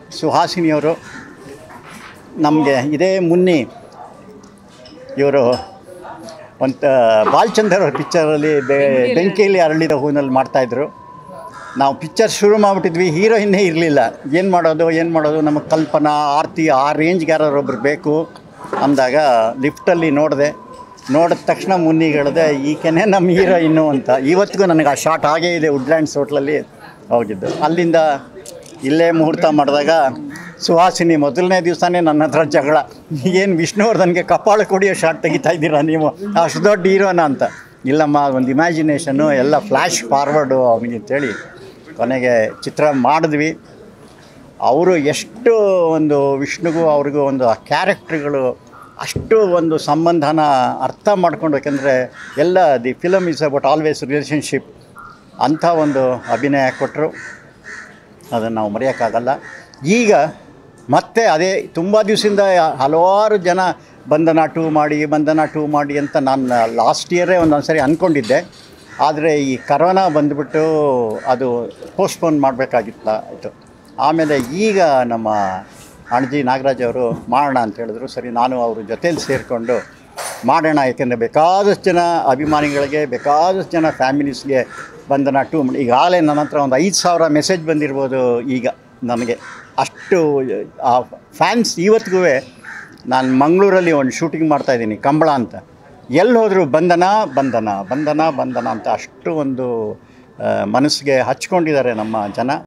ಸುಹಾಸಿನಿಯವರು ನಮಗೆ ಇದೇ ಮುನ್ನಿ ಇವರು ಒಂದು ಬಾಲ್ಚಂದರ್ ಅವ್ರ ಪಿಕ್ಚರಲ್ಲಿ ಬೆಂಕಿಯಲ್ಲಿ ಅರಳಿದ ಹೂನಲ್ಲಿ ಮಾಡ್ತಾಯಿದ್ರು ನಾವು ಪಿಕ್ಚರ್ ಶುರು ಮಾಡಿಬಿಟ್ಟಿದ್ವಿ ಹೀರೋಯಿನ್ನೇ ಇರಲಿಲ್ಲ ಏನು ಮಾಡೋದು ಏನು ಮಾಡೋದು ನಮಗೆ ಕಲ್ಪನಾ ಆರ್ತಿ ಆ ರೇಂಜ್ಗೆ ಯಾರೊಬ್ರು ಬೇಕು ಅಂದಾಗ ಲಿಫ್ಟಲ್ಲಿ ನೋಡಿದೆ ನೋಡಿದ ತಕ್ಷಣ ಮುನ್ನಿಗೆ ಹೇಳಿದೆ ಈಕೆನೇ ನಮ್ಮ ಹೀರೋಯಿನ್ನು ಅಂತ ಇವತ್ತಿಗೂ ನನಗೆ ಆ ಶಾಟ್ ಆಗೇ ಇದೆ ವುಡ್ಲ್ಯಾಂಡ್ಸ್ ಹೋಟ್ಲಲ್ಲಿ ಹೋಗಿದ್ದು ಅಲ್ಲಿಂದ ಇಲ್ಲೇ ಮುಹೂರ್ತ ಮಾಡಿದಾಗ ಸುಹಾಸಿನಿ ಮೊದಲನೇ ದಿವಸನೇ ನನ್ನ ಹತ್ರ ಜಗಳ ಏನು ವಿಷ್ಣುವರ್ಧನ್ಗೆ ಕಪಾಳ ಕೊಡಿಯೋ ಶಾಟ್ ತೆಗಿತಾ ಇದ್ದೀರಾ ನೀವು ಅಷ್ಟು ದೊಡ್ಡ ಹೀರೋನ ಅಂತ ಇಲ್ಲಮ್ಮ ಒಂದು ಇಮ್ಯಾಜಿನೇಷನ್ನು ಎಲ್ಲ ಫ್ಲ್ಯಾಶ್ ಫಾರ್ವರ್ಡು ಅವನಿಗೆ ಅಂತೇಳಿ ಕೊನೆಗೆ ಚಿತ್ರ ಮಾಡಿದ್ವಿ ಅವರು ಎಷ್ಟು ಒಂದು ವಿಷ್ಣುಗೂ ಅವ್ರಿಗೂ ಒಂದು ಆ ಕ್ಯಾರೆಕ್ಟ್ರುಗಳು ಅಷ್ಟು ಒಂದು ಸಂಬಂಧನ ಅರ್ಥ ಮಾಡ್ಕೊಂಡು ಯಾಕಂದರೆ ಎಲ್ಲ the film is about always relationship ಅಂಥ ಒಂದು ಅಭಿನಯ ಕೊಟ್ಟರು ಅದನ್ನು ನಾವು ಮರೆಯೋಕ್ಕಾಗಲ್ಲ ಈಗ ಮತ್ತೆ ಅದೇ ತುಂಬ ದಿವಸದಿಂದ ಹಲವಾರು ಜನ ಬಂಧನ ಟೂ ಮಾಡಿ ಬಂಧನ ಟೂ ಮಾಡಿ ಅಂತ ನಾನು ಲಾಸ್ಟ್ ಇಯರೇ ಒಂದೊಂದು ಸರಿ ಅಂದ್ಕೊಂಡಿದ್ದೆ ಆದರೆ ಈ ಕರೋನಾ ಬಂದುಬಿಟ್ಟು ಅದು ಪೋಸ್ಟ್ಪೋನ್ ಮಾಡಬೇಕಾಗಿತ್ತ ಆಯಿತು ಆಮೇಲೆ ಈಗ ನಮ್ಮ ಅಣಜಿ ನಾಗರಾಜ್ ಅವರು ಮಾಡೋಣ ಅಂತ ಹೇಳಿದ್ರು ಸರಿ ನಾನು ಅವ್ರ ಜೊತೇಲಿ ಸೇರಿಕೊಂಡು ಮಾಡೋಣ ಯಾಕೆಂದರೆ ಬೇಕಾದಷ್ಟು ಜನ ಅಭಿಮಾನಿಗಳಿಗೆ ಬೇಕಾದಷ್ಟು ಜನ ಫ್ಯಾಮಿಲೀಸ್ಗೆ ಬಂಧನ ಟೂ ಈಗಾಗಲೇ ನನ್ನ ಹತ್ರ ಒಂದು ಐದು ಸಾವಿರ ಮೆಸೇಜ್ ಬಂದಿರ್ಬೋದು ಈಗ ನನಗೆ ಅಷ್ಟು ಆ ಫ್ಯಾನ್ಸ್ ಇವತ್ತಿಗೂ ನಾನು ಮಂಗಳೂರಲ್ಲಿ ಒಂದು ಶೂಟಿಂಗ್ ಮಾಡ್ತಾಯಿದ್ದೀನಿ ಕಂಬಳ ಅಂತ ಎಲ್ಲಿ ಹೋದರೂ ಬಂಧನ ಬಂಧನ ಬಂಧನ ಬಂಧನ ಅಂತ ಅಷ್ಟು ಒಂದು ಆ, ಮನಸ್ಸಿಗೆ ಹಚ್ಕೊಂಡಿದ್ದಾರೆ ನಮ್ಮ ಜನ